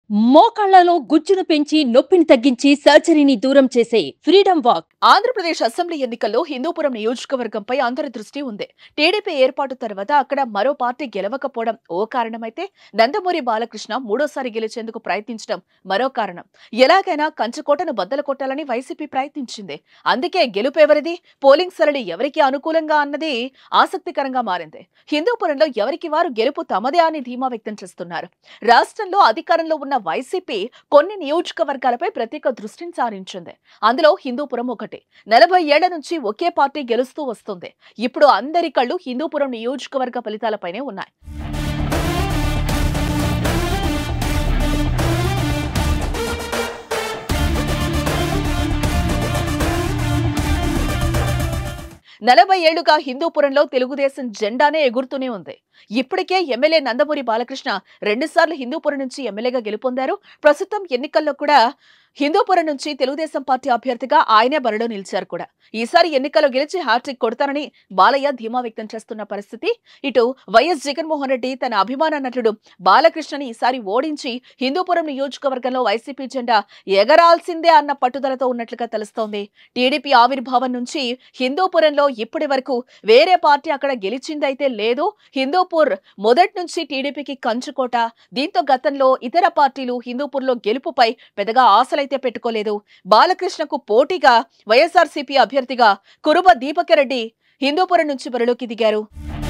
మోకాళ్లలో గుజ్జును పెంచి నొప్పిని తగ్గించి సర్జరీని దూరం చేసే ఫ్రీడమ్ వాక్ ఆంధ్రప్రదేశ్ అసెంబ్లీ ఎన్నికల్లో హిందూపురం నియోజకవర్గంపై అందరి దృష్టి ఉంది టీడీపీ ఏర్పాటు తర్వాత అక్కడ మరో పార్టీ గెలవకపోవడం ఓ కారణమైతే నందమూరి బాలకృష్ణ మూడోసారి గెలిచేందుకు ప్రయత్నించడం మరో కారణం ఎలాగైనా కంచుకోటను బద్దలు కొట్టాలని వైసీపీ ప్రయత్నించింది అందుకే గెలుపు ఎవరిది పోలింగ్ సరళి ఎవరికి అనుకూలంగా అన్నది ఆసక్తికరంగా మారింది హిందూపురంలో ఎవరికి వారు గెలుపు తమదే అని ధీమా వ్యక్తం చేస్తున్నారు రాష్ట్రంలో అధికారంలో ఉన్న వైసీపీ కొన్ని నియోజకవర్గాలపై ప్రత్యేక దృష్టిని సారించింది అందులో హిందూపురం ఒకటి నలభై ఏళ్ల నుంచి ఒకే పార్టీ గెలుస్తూ వస్తుంది ఇప్పుడు అందరి కళ్ళు హిందూపురం నియోజకవర్గ ఫలితాలపైనే ఉన్నాయి నలభై ఏళ్లుగా హిందూపురంలో తెలుగుదేశం జెండానే ఎగురుతూనే ఉంది ఇప్పటికే ఎమ్మెల్యే నందమూరి బాలకృష్ణ రెండుసార్లు హిందూపురం నుంచి ఎమ్మెల్యేగా గెలుపొందారు ప్రస్తుతం ఎన్నికల్లో కూడా హిందూపురం నుంచి తెలుగుదేశం పార్టీ అభ్యర్థిగా ఆయనే బరిలో నిలిచారు కూడా ఈసారి ఎన్నికల్లో గెలిచి హ్యాట్రిక్ కొడతారని బాలయ్య ధీమా వ్యక్తం చేస్తున్న పరిస్థితి ఇటు వైఎస్ జగన్మోహన్ రెడ్డి తన అభిమాన నటుడు బాలకృష్ణని ఈసారి ఓడించి హిందూపురం నియోజకవర్గంలో వైసీపీ జెండా ఎగరాల్సిందే అన్న పట్టుదలతో ఉన్నట్లుగా తెలుస్తోంది టీడీపీ ఆవిర్భావం నుంచి హిందూపురంలో ఇప్పటి వరకు వేరే పార్టీ అక్కడ గెలిచిందైతే లేదు హిందూపూర్ మొదటి నుంచి టీడీపీకి కంచుకోట దీంతో గతంలో ఇతర పార్టీలు హిందూపూర్లో గెలుపుపై పెద్దగా ఆశలైతే పెట్టుకోలేదు బాలకృష్ణకు పోటీగా వైఎస్ఆర్సీపీ అభ్యర్థిగా కురుబ దీపకరెడ్డి హిందూపురం నుంచి బరిలోకి దిగారు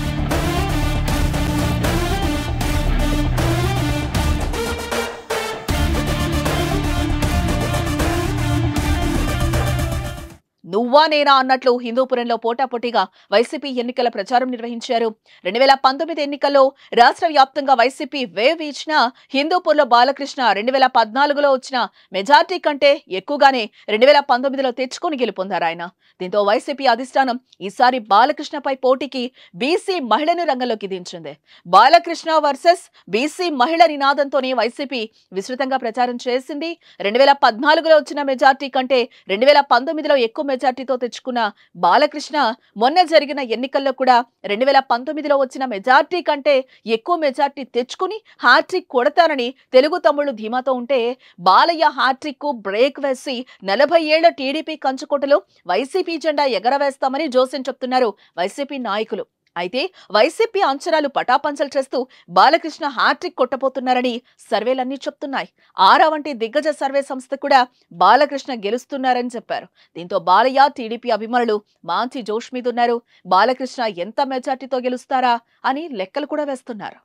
నువ్వా నేనా అన్నట్లు హిందూపురంలో పోటాపోటీగా వైసీపీ ఎన్నికల ప్రచారం నిర్వహించారు రెండు వేల పంతొమ్మిది ఎన్నికల్లో రాష్ట్ర వ్యాప్తంగా వైసీపీ వేవ్ ఇచ్చిన హిందూపూర్లో బాలకృష్ణ రెండు వేల పద్నాలుగులో వచ్చిన మెజార్టీ కంటే ఎక్కువగానే రెండు వేల పంతొమ్మిదిలో తెచ్చుకొని గెలుపొందారు ఆయన దీంతో వైసీపీ అధిష్టానం ఈసారి బాలకృష్ణపై పోటీకి బీసీ మహిళను రంగంలోకి దించింది బాలకృష్ణ వర్సెస్ బీసీ మహిళ నినాదంతోనే వైసీపీ విస్తృతంగా ప్రచారం చేసింది రెండు వేల పద్నాలుగులో వచ్చిన మెజార్టీ కంటే రెండు వేల పంతొమ్మిదిలో ఎక్కువ మెజార్టీతో తెచ్చుకున్న బాలకృష్ణ మొన్న జరిగిన ఎన్నికల్లో కూడా రెండు వేల పంతొమ్మిదిలో వచ్చిన మెజార్టీ కంటే ఎక్కువ మెజార్టీ తెచ్చుకుని హ్యాట్రిక్ కొడతానని తెలుగు తమ్ముళ్ళు ధీమాతో ఉంటే బాలయ్య హ్యాట్రిక్ కు బ్రేక్ వేసి నలభై ఏళ్ల టీడీపీ కంచుకోటలో వైసీపీ జెండా ఎగరవేస్తామని జోసెన్ చెప్తున్నారు వైసీపీ నాయకులు అయితే వైసీపీ అంచనాలు పటాపంచలు చేస్తూ బాలకృష్ణ హ్యాట్రిక్ కొట్టబోతున్నారని సర్వేలన్నీ చెప్తున్నాయి ఆరా వంటి దిగ్గజ సర్వే సంస్థ కూడా బాలకృష్ణ గెలుస్తున్నారని చెప్పారు దీంతో బాలయ్య టీడీపీ అభిమానులు మాంచి జోష్ మీద ఉన్నారు బాలకృష్ణ ఎంత మెజార్టీతో గెలుస్తారా అని లెక్కలు కూడా వేస్తున్నారు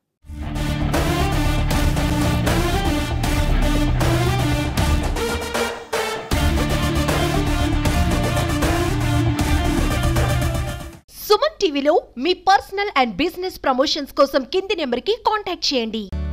సుమన్ టీవీలో మీ పర్సనల్ అండ్ బిజినెస్ ప్రమోషన్స్ కోసం కింది నెంబర్కి కాంటాక్ట్ చేయండి